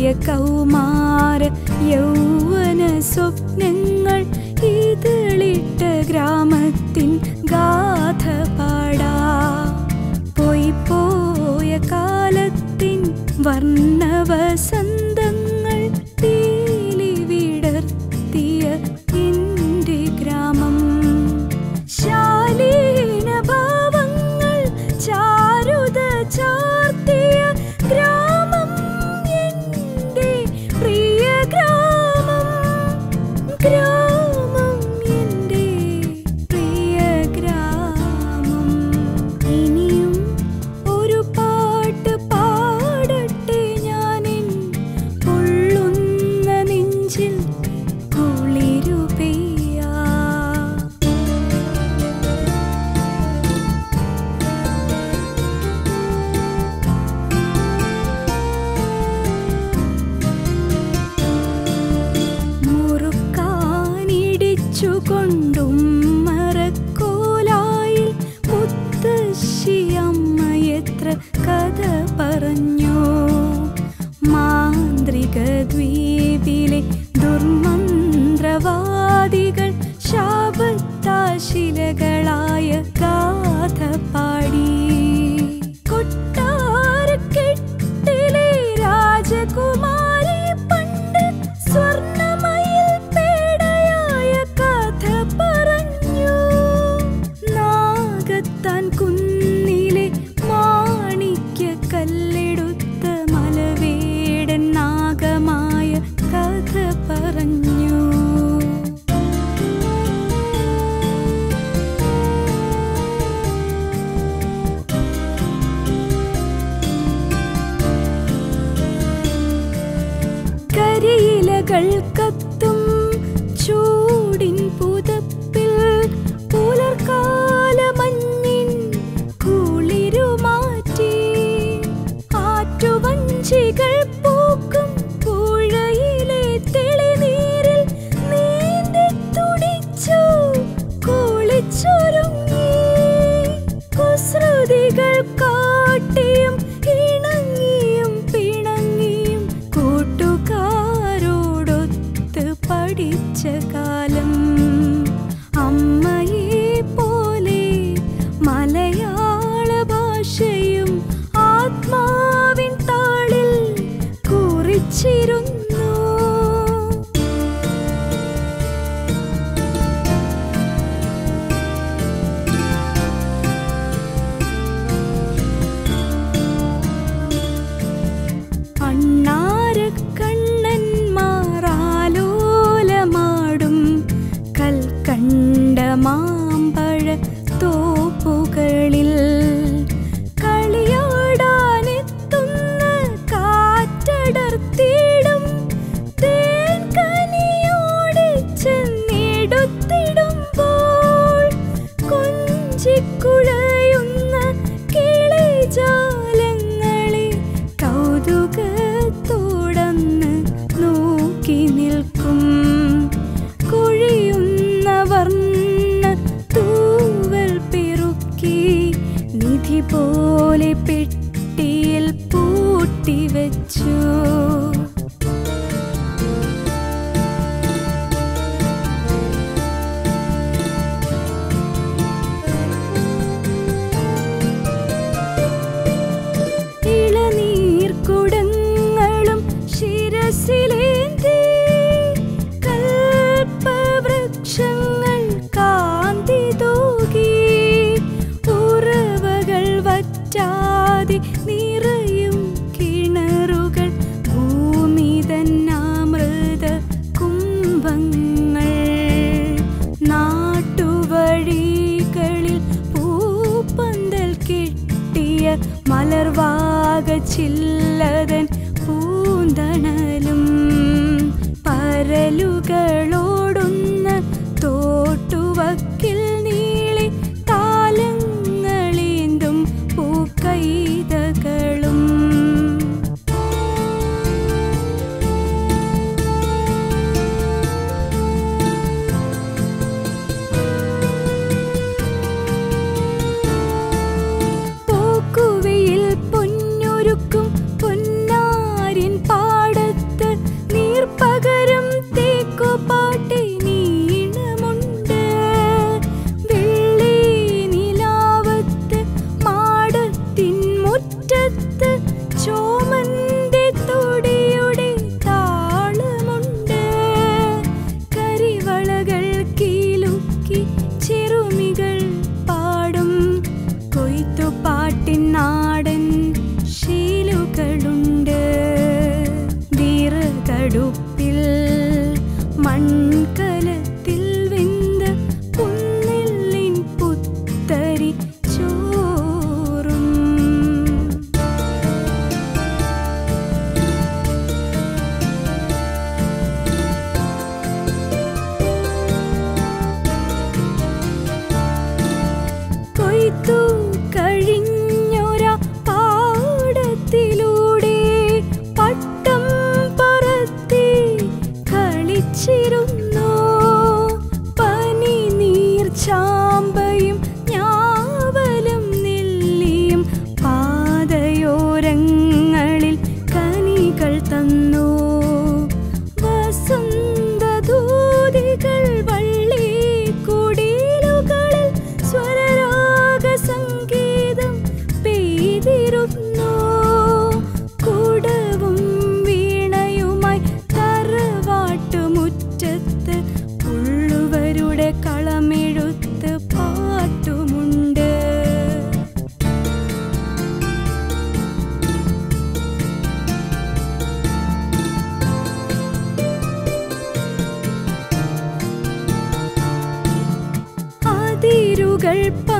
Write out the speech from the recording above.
കൗമാര യൗവന സ്വപ്നങ്ങൾ ഇതിളിട്ട ഗ്രാമത്തിൻ ഗാഥ പാടാ പോയി പോയ കാലത്തിൻ വർണ്ണവസന്തങ്ങൾ തീലി വിടർത്തിയ എൻ്റെ ഗ്രാമം ശാലീന ഭാവങ്ങൾ ചാരുത ചാർത്തിയ ഗ്രാമം എൻ്റെ പ്രിയ ഗ്രാമം ഗ്രാമം എൻ്റെ പ്രിയ ഗ്രാമം ഇനിയും ഒരു പാട്ട് പാടട്ടെ ഞാനിൻ പൊള്ളുന്ന നെഞ്ചിൽ കുളിരു പെയ്യാ മുറുക്കാനിടിച്ചുകൊണ്ടും മറക്കോലായിൽ മുത്തശ്ശിയമ്മ എത്ര കഥ പറഞ്ഞു മാന്ത്രിക ദ്വീപിലെ ദുർമന്ത്രവാദികൾ ശാപത്താശിലകളായ ഗാഥ പാടി കൊട്ടാരക്കെട്ടിലെ രാജകുമാരി പണ്ട് സ്വർണമയിൽ പേടയായ കഥ പറഞ്ഞു നാഗത്താൻ കുന്നിലെ മാണിക്യ കല്ലെടുത്ത മലവേടൻ നാഗമായ കഥ പറഞ്ഞു കരിയിലകൾ കത്തും ചൂടിൻ പുതപ്പിൽ പുലർക്കാല മഞ്ഞിൻ കുളിരുമാറ്റി ആറ്റുവഞ്ചികൾ പൂക്കും പുഴയിലെ തെളിനീരിൽ നീന്തി തുടിച്ചു കുളിച്ചൊരുങ്ങി കുസൃതികൾ കാട്ടിയും ഇണങ്ങിയും പിണങ്ങിയും കൂട്ടുകാരോടൊത്ത് പഠിച്ച കാലം അമ്മയെ പോലെ മലയാള ഭാഷയും ആത്മാവിൻ താളിൽ കുറിച്ചിരുന്നു അണ്ണാരക്കണ്ണന്മാറാലോലമാടും കൽക്കണ്ട മാമ്പഴ തോപ്പുകളിൽ കളിയാടാനെത്തുന്ന കാറ്റടർത്തിടും തേൻ കനിയോടെ ചെന്നിടുത്തിടുമ്പോൾ കൊഞ്ചിക്കുഴയുന്ന കിളിജാലങ്ങളെ കൗതുകത്തോടന്ന് നോക്കി നിൽക്കും കൊഴിയുന്ന വർണ്ണ തൂവൽ പെറുക്കി നിധി പോലെ പെട്ടിയിൽ പൂട്ടി വെച്ചു ഇളനീർക്കുടങ്ങളും ശിരസിലേന്തി കൽപ്പവൃക്ഷങ്ങൾ കാന്തി തൂകി ഉറവകൾ വറ്റാതെ നിറയും കിണറുകൾ ഭൂമി തന്നാമൃത കുംഭങ്ങൾ നാട്ടുവഴികളിൽ പൂപ്പന്തൽ കെട്ടിയ മലർവാക ചില്ലതൻ പൂന്തണലും പരലുകളോടുന്ന തോട്ടുവക്കിൽ നീളി താലങ്ങളീന്തും പൂക്കൈതകളും പോക്കുവയിൽ പൊന്നൊരുക്കും പൊന്നാരിൻ പാടത്ത് അടുപ്പിൽ മൺകലത്തിൽ വെന്ത് പുന്നെല്ലിൻ പുത്തരി ചോറും കൊയ്ത്തു കഴിഞ്ഞൊര പാടത്തിലൂടെ പട്ടം പറത്തി കളിച്ചിരുന്നു പനി നീർച്ചാമ്പയും ഞാവലും നെല്ലിയും പാതയോരങ്ങളിൽ കനികൾ തന്നു വസന്തദൂതികൾ വള്ളി കുടിലുകളിൽ സ്വരരാഗ സംഗീതം പെയ്തിരുന്നു കുടവും വീണയുമായി തറവാട്ടുമുറ്റത്ത് ഉള്ളുവരുടെ കളമെഴുത്ത് പാട്ടുമുണ്ട് അതിരുകൾ